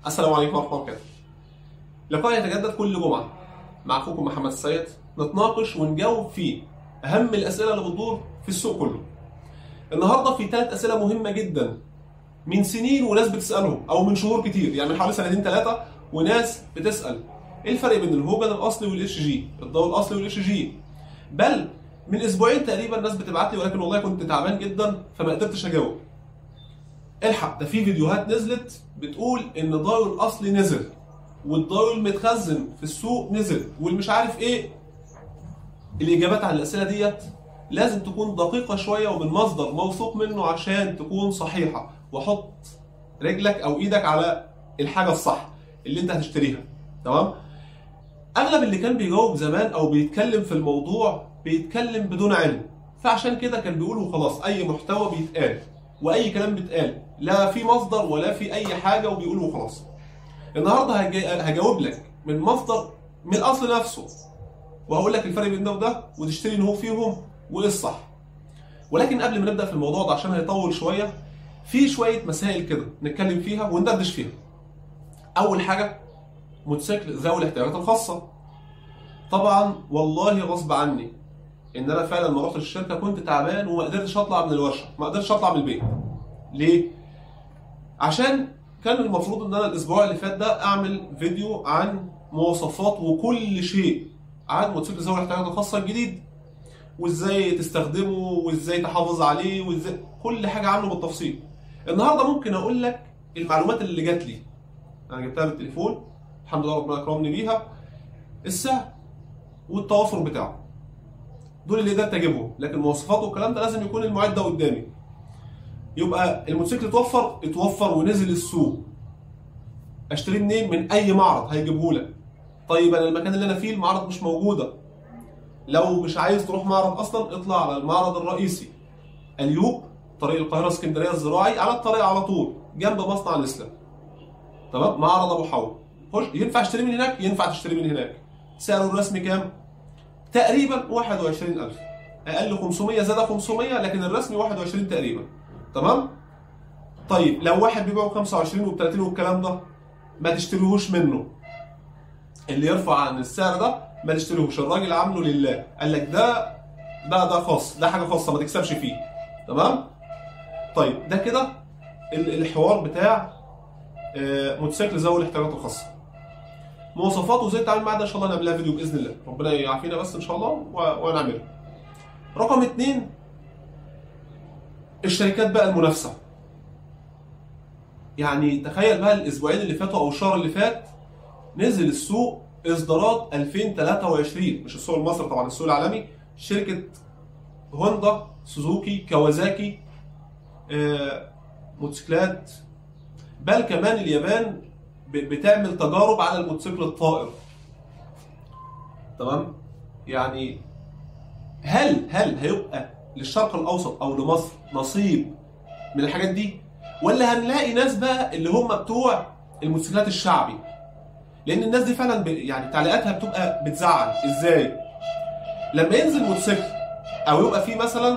السلام عليكم ورحمه الله وبركاته. لقاء يتجدد كل جمعه مع اخوكم محمد السيد نتناقش ونجاوب فيه اهم الاسئله اللي بتدور في السوق كله. النهارده في ثلاث اسئله مهمه جدا من سنين وناس بتسالهم او من شهور كتير يعني من حوالي سنتين ثلاثه وناس بتسال ايه الفرق بين الهوجن الاصلي والاتش جي؟ الضوء الاصلي والاتش جي؟ بل من اسبوعين تقريبا ناس بتبعت لي ولكن والله كنت تعبان جدا فما قدرتش اجاوب. الحق ده في فيديوهات نزلت بتقول ان الضوء الاصلي نزل والضوء المتخزن في السوق نزل والمش عارف ايه الاجابات على الاسئله ديت لازم تكون دقيقه شويه ومن مصدر موثوق منه عشان تكون صحيحه وحط رجلك او ايدك على الحاجه الصح اللي انت هتشتريها تمام اغلب اللي كان بيجاوب زمان او بيتكلم في الموضوع بيتكلم بدون علم فعشان كده كان بيقولوا خلاص اي محتوى بيتقال واي كلام بيتقال لا في مصدر ولا في اي حاجه وبيقولوا خلاص النهارده هجي- هجاوب لك من مصدر من الاصل نفسه وهقول لك الفرق بين ده وده وتشتري ان هو فيهم وايه الصح ولكن قبل ما نبدا في الموضوع ده عشان هيطول شويه في شويه مسائل كده نتكلم فيها وندردش فيها اول حاجه موتوسيكل ذوي الاحتياجات الخاصه طبعا والله غصب عني ان انا فعلا لما رحت الشركه كنت تعبان وما قدرتش اطلع من الورشه ما قدرتش اطلع من البيت ليه عشان كان المفروض ان انا الاسبوع اللي فات ده اعمل فيديو عن مواصفات وكل شيء عن موتوسيكل ذوي الاحتياجات الخاصه الجديد وازاي تستخدمه وازاي تحافظ عليه وازاي كل حاجه عنه بالتفصيل النهارده ممكن اقول لك المعلومات اللي جات لي انا جبتها بالتليفون الحمد لله ربنا اكرمني بيها السعر والتوافر بتاعه دول اللي قدرت اجيبهم لكن مواصفاته والكلام ده لازم يكون المعد ده قدامي يبقى الموتوسيكل اتوفر اتوفر ونزل السوق اشتريه منين من اي معرض هيجيبه لك طيب انا المكان اللي انا فيه المعرض مش موجوده لو مش عايز تروح معرض اصلا اطلع على المعرض الرئيسي اليوب طريق القاهره اسكندريه الزراعي على الطريق على طول جنب مصنع الاسلام تمام معرض ابو حول خش ينفع اشتري من هناك ينفع تشتري من هناك سعره الرسمي كام تقريبا 21000 اقل 500 زاد 500 لكن الرسمي 21 تقريبا تمام طيب لو واحد بيبيعه 25 و30 والكلام ده ما تشتريهوش منه اللي يرفع عن السعر ده ما تشتريهوش الراجل عامله لله قال لك ده ده ده خاص ده حاجه خاصه ما تكسبش فيه تمام طيب ده كده ال- الحوار بتاع آه، موتوسيكل ذوي الاحتياجات الخاصه مواصفاته وازاي تتعامل معاه ده ان شاء الله نعملها فيديو باذن الله ربنا يعافينا بس ان شاء الله و- ونعمله رقم اتنين الشركات بقى المنافسه يعني تخيل بقى الاسبوعين اللي فاتوا او الشهر اللي فات نزل السوق اصدارات 2023 مش السوق المصري طبعا السوق العالمي شركه هوندا سوزوكي كawasaki آه، موتوسيكلات بل كمان اليابان ب- بتعمل تجارب على الموتوسيكل الطائر تمام يعني هل هل هيبقى للشرق الاوسط او لمصر نصيب من الحاجات دي ولا هنلاقي ناس بقى اللي هم بتوع الموتوسيكلات الشعبي لان الناس دي فعلا ب... يعني تعليقاتها بتبقى بتزعل ازاي لما ينزل موتوسيكل او يبقى فيه مثلا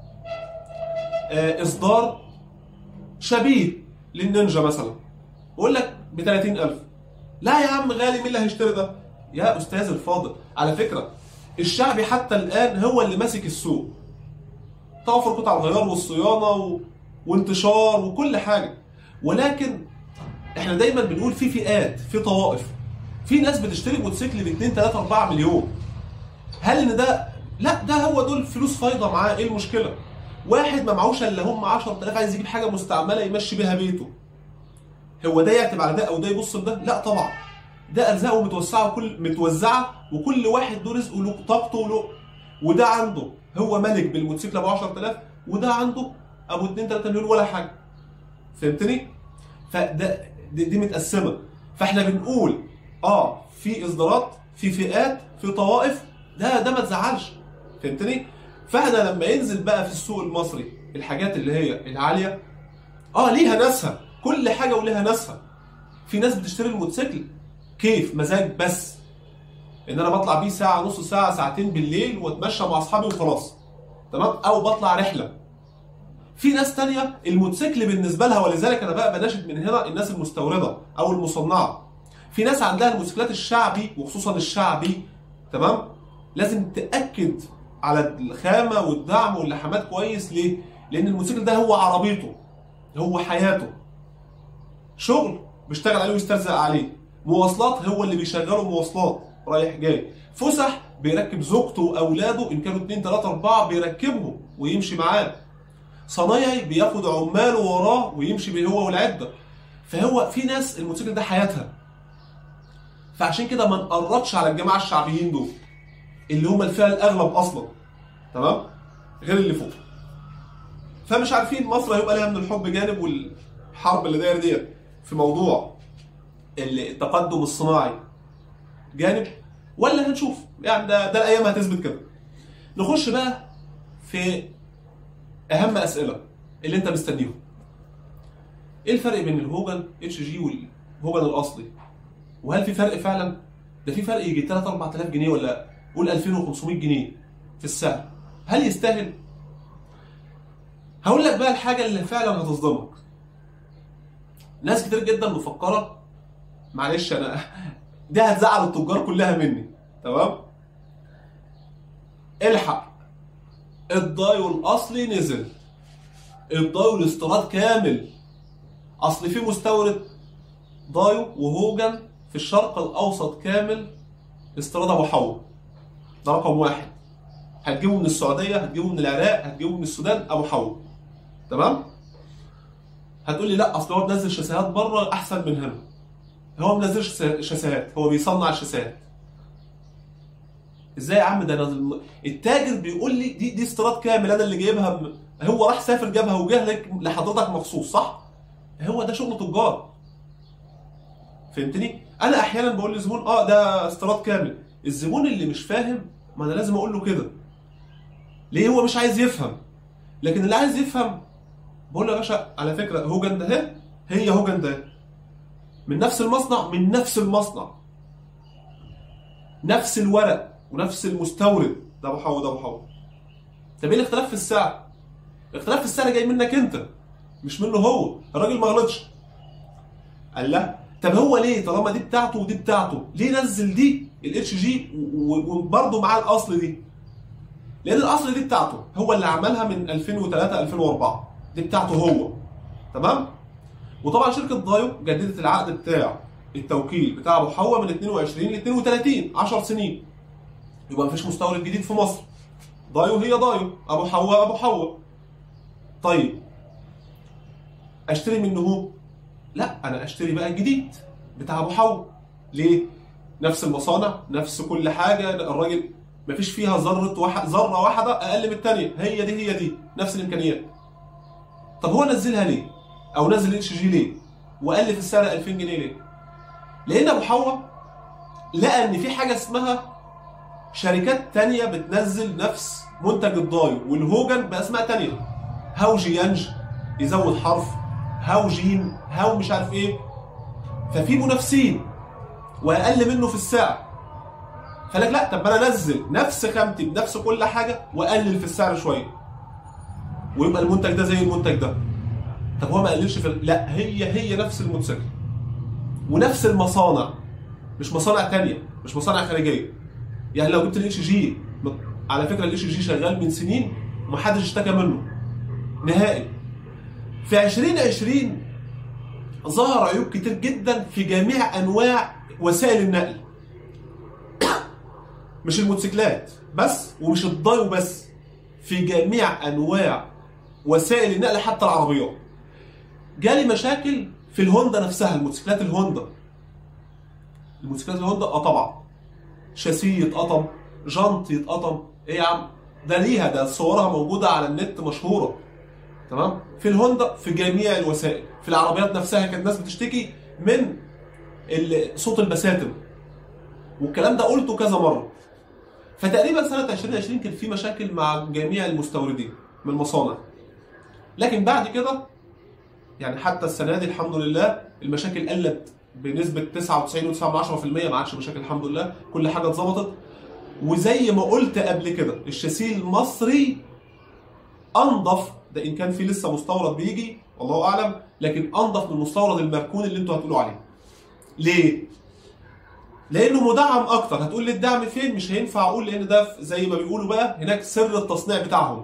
آه، اصدار شبيه للنينجا مثلا يقول لك ب 30000 لا يا عم غالي مين اللي هيشتري ده يا استاذ الفاضل على فكره الشعبي حتى الان هو اللي ماسك السوق توفر قطع الغيار والصيانه و... وانتشار وكل حاجه ولكن احنا دايما بنقول في فئات في طوائف في ناس بتشتري موتوسيكل ب 2 3 4 مليون هل ان ده لا ده هو دول فلوس فايضه معاه ايه المشكله واحد ما معهوش الا هم 10000 عايز يجيب حاجه مستعمله يمشي بيها بيته هو ده يعتب على ده او ده يبص لده لا طبعا ده ارزاقه متوسعه وكل متوزعه وكل واحد له رزقه له طاقته وله وده عنده هو ملك بالموتوسيكل ابو 10000 وده عنده ابو 2 3 مليون ولا حاجه فهمتني؟ فده دي, دي متقسمه فاحنا بنقول اه في اصدارات في فئات في طوائف ده ده ما تزعلش فهمتني؟ فاحنا لما ينزل بقى في السوق المصري الحاجات اللي هي العاليه اه ليها ناسها كل حاجه وليها ناسها في ناس بتشتري الموتوسيكل كيف مزاج بس ان انا بطلع بيه ساعه نص ساعه ساعتين بالليل واتمشى مع اصحابي وخلاص تمام او بطلع رحله في ناس تانية الموتوسيكل بالنسبه لها ولذلك انا بقى بناشد من هنا الناس المستورده او المصنعه في ناس عندها الموتوسيكلات الشعبي وخصوصا الشعبي تمام لازم تاكد على الخامه والدعم واللحامات كويس ليه لان الموتوسيكل ده هو عربيته هو حياته شغل بيشتغل عليه ويسترزق عليه مواصلات هو اللي بيشغله مواصلات رايح جاي فسح بيركب زوجته واولاده ان كانوا 2 3 4 بيركبهم ويمشي معاه صنايعي بياخد عماله وراه ويمشي بيه هو والعده فهو في ناس الموتوسيكل ده حياتها فعشان كده ما نقرطش على الجماعه الشعبيين دول اللي هم الفئه الاغلب اصلا تمام غير اللي فوق فمش عارفين مصر هيبقى لها من الحب جانب والحرب اللي دايره ديت في موضوع التقدم الصناعي جانب ولا هنشوف يعني ده ده الايام هتثبت كده نخش بقى في اهم اسئله اللي انت مستنيهم ايه الفرق بين الهوجن اتش جي والهوجن الاصلي وهل في فرق فعلا ده في فرق يجي 3 4000 جنيه ولا قول 2500 جنيه في السعر هل يستاهل هقول لك بقى الحاجه اللي فعلا هتصدمك ناس كتير جدا مفكره معلش انا دي هتزعل التجار كلها مني تمام الحق الدايو الاصلي نزل الدايو الاستيراد كامل اصل في مستورد دايو وهوجن في الشرق الاوسط كامل استيراد ابو حوا ده رقم واحد هتجيبه من السعوديه هتجيبه من العراق هتجيبه من السودان ابو حوا تمام هتقول لي لا اصل هو بنزل شاسيهات بره احسن من هنا هو ما بينزلش شاسيهات هو بيصنع الشاسيهات ازاي يا عم ده انا التاجر بيقول لي دي دي استيراد كامل انا اللي جايبها م... هو راح سافر جابها وجه لك لحضرتك مخصوص صح؟ هو ده شغل تجار فهمتني؟ انا احيانا بقول للزبون اه ده استيراد كامل الزبون اللي مش فاهم ما انا لازم اقول له كده ليه هو مش عايز يفهم لكن اللي عايز يفهم بقول له يا باشا على فكره هوجن ده هي هي هوجن ده من نفس المصنع من نفس المصنع نفس الورق ونفس المستورد ده ابو حوا ده ابو حوا طب ايه الاختلاف في السعر؟ الاختلاف في السعر جاي منك انت مش منه هو الراجل ما غلطش قال لا طب هو ليه طالما دي بتاعته ودي بتاعته ليه نزل دي الاتش جي وبرضه معاه الاصل دي لان الاصل دي بتاعته هو اللي عملها من 2003 2004 دي بتاعته هو تمام وطبعا شركه دايو جددت العقد بتاع التوكيل بتاع ابو حوا من 22 ل 32 10 سنين يبقى مفيش مستورد جديد في مصر دايو هي دايو ابو حوا ابو حوا طيب اشتري منه هو لا انا اشتري بقى الجديد بتاع ابو حوا ليه نفس المصانع نفس كل حاجه الراجل مفيش فيها ذره واحد ذره واحده اقل من الثانيه هي دي هي دي نفس الامكانيات طب هو نزلها ليه او نزل اتش جي ليه وقال لي في السعر 2000 جنيه ليه لان ابو حوا لقى ان في حاجه اسمها شركات تانية بتنزل نفس منتج الدايو والهوجن باسماء تانية هاو جيانج يزود حرف هاو جيم هاو مش عارف ايه ففي منافسين واقل منه في السعر فلك لا طب انا انزل نفس خامتي بنفس كل حاجه واقلل في السعر شويه ويبقى المنتج ده زي المنتج ده طب هو ما قللش في لا هي هي نفس الموتوسيكل ونفس المصانع مش مصانع تانية مش مصانع خارجيه يعني لو جبت الاتش جي على فكره الاتش جي شغال من سنين ومحدش اشتكى منه نهائي في 2020 ظهر عيوب كتير جدا في جميع انواع وسائل النقل مش الموتوسيكلات بس ومش الدايو بس في جميع انواع وسائل النقل حتى العربيات جالي مشاكل في الهوندا نفسها الموتوسيكلات الهوندا الموتوسيكلات الهوندا اه طبعا شاسيه يتقطم جنط يتقطم ايه يا عم ده ليها ده صورها موجوده على النت مشهوره تمام في الهوندا في جميع الوسائل في العربيات نفسها كانت الناس بتشتكي من صوت البساتم والكلام ده قلته كذا مره فتقريبا سنه 2020 كان في مشاكل مع جميع المستوردين من المصانع لكن بعد كده يعني حتى السنه دي الحمد لله المشاكل قلت بنسبه 99.9% ما عادش مشاكل الحمد لله كل حاجه اتظبطت وزي ما قلت قبل كده الشاسيه المصري انضف ده ان كان في لسه مستورد بيجي والله اعلم لكن انضف من المستورد المركون اللي انتوا هتقولوا عليه ليه لانه مدعم اكتر هتقول لي الدعم فين مش هينفع اقول لان ده زي ما بيقولوا بقى هناك سر التصنيع بتاعهم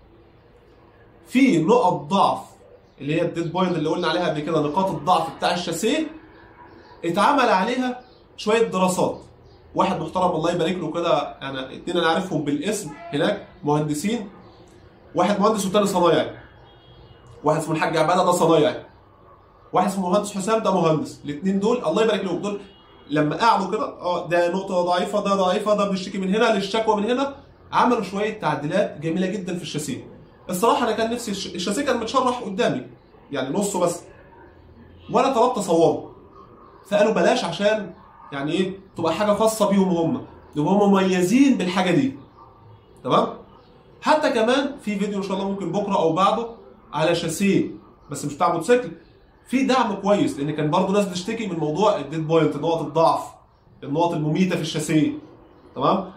في نقط ضعف اللي هي الديد بوينت اللي قلنا عليها قبل كده نقاط الضعف بتاع الشاسيه اتعمل عليها شويه دراسات واحد محترم الله يبارك له كده انا اتنين انا عارفهم بالاسم هناك مهندسين واحد مهندس والتاني صنايعي واحد اسمه الحاج عباده ده صنايعي واحد اسمه مهندس حسام ده مهندس الاثنين دول الله يبارك لهم دول لما قعدوا كده اه ده نقطه ضعيفه ده ضعيفه ده بيشتكي من هنا للشكوى من هنا عملوا شويه تعديلات جميله جدا في الشاسيه الصراحه انا كان نفسي الش- الشاسيه كان متشرح قدامي يعني نصه بس وانا طلبت اصوره فقالوا بلاش عشان يعني ايه تبقى حاجه خاصه بيهم هم يبقوا هم مميزين بالحاجه دي تمام حتى كمان في فيديو ان شاء الله ممكن بكره او بعده على شاسيه بس مش بتاع موتوسيكل في دعم كويس لان كان برضه ناس بتشتكي من موضوع الديد بوينت نقط الضعف النقط المميته في الشاسيه تمام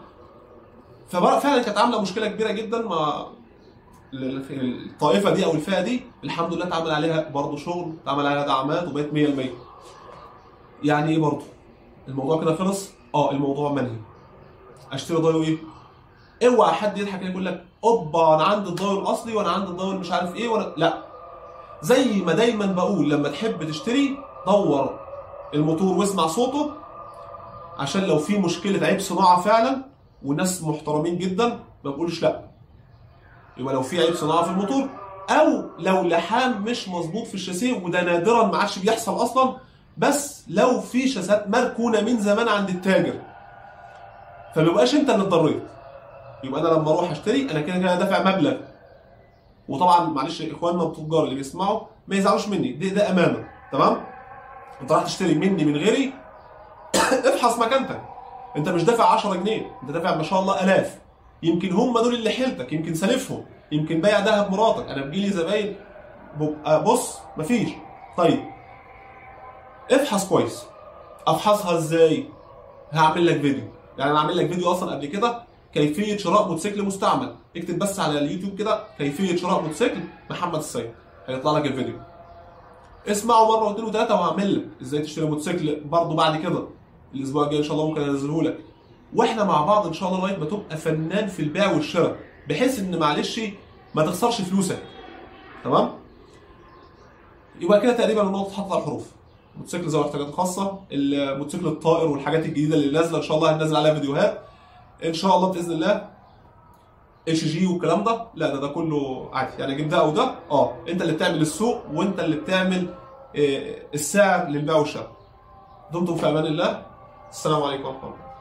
ففعلا كانت عامله مشكله كبيره جدا مع ال- الطائفه دي او الفئه دي الحمد لله اتعمل عليها برضه شغل اتعمل عليها دعمات وبقت 100% يعني ايه برضه الموضوع كده خلص اه الموضوع منهي اشتري ضايو ايه اوعى حد يضحك كده يقول لك اوبا انا عندي الضايو الاصلي وانا عندي الضايو مش عارف ايه وانا لا زي ما دايما بقول لما تحب تشتري دور الموتور واسمع صوته عشان لو في مشكله عيب صناعه فعلا وناس محترمين جدا ما بقولش لا يبقى لو في عيب صناعه في الموتور او لو لحام مش مظبوط في الشاسيه وده نادرا ما عادش بيحصل اصلا بس لو في شاسات مركونه من زمان عند التاجر فما يبقاش انت اللي اضطريت يبقى انا لما اروح اشتري انا كده كده دافع مبلغ وطبعا معلش اخواننا التجار اللي بيسمعوا ما يزعلوش مني دي ده امانه تمام انت راح تشتري مني من غيري افحص مكانتك انت مش دافع 10 جنيه انت دافع ما شاء الله الاف يمكن هم دول اللي حيلتك يمكن سالفهم يمكن بايع ذهب مراتك انا بيجي لي زباين ببقى بص مفيش طيب افحص كويس افحصها ازاي هعمل لك فيديو يعني انا عامل لك فيديو اصلا قبل كده كيفيه شراء موتوسيكل مستعمل اكتب بس على اليوتيوب كده كيفيه شراء موتوسيكل محمد السيد هيطلع لك الفيديو اسمعه مره واثنين وثلاثه وهعمل لك ازاي تشتري موتوسيكل برضه بعد كده الاسبوع الجاي ان شاء الله ممكن انزله لك واحنا مع بعض ان شاء الله لغايه ما تبقى فنان في البيع والشراء بحيث ان معلش ما تخسرش فلوسك تمام يبقى كده تقريبا النقطه اتحطت على الحروف موتوسيكل ذوي احتياجات خاصه الموتوسيكل الطائر والحاجات الجديده اللي نازله ان شاء الله هننزل عليها فيديوهات ان شاء الله باذن الله اتش جي والكلام ده لا ده ده كله عادي يعني اجيب ده او ده اه انت اللي بتعمل السوق وانت اللي بتعمل آه، السعر للبيع والشراء دمتم في امان الله السلام عليكم ورحمه الله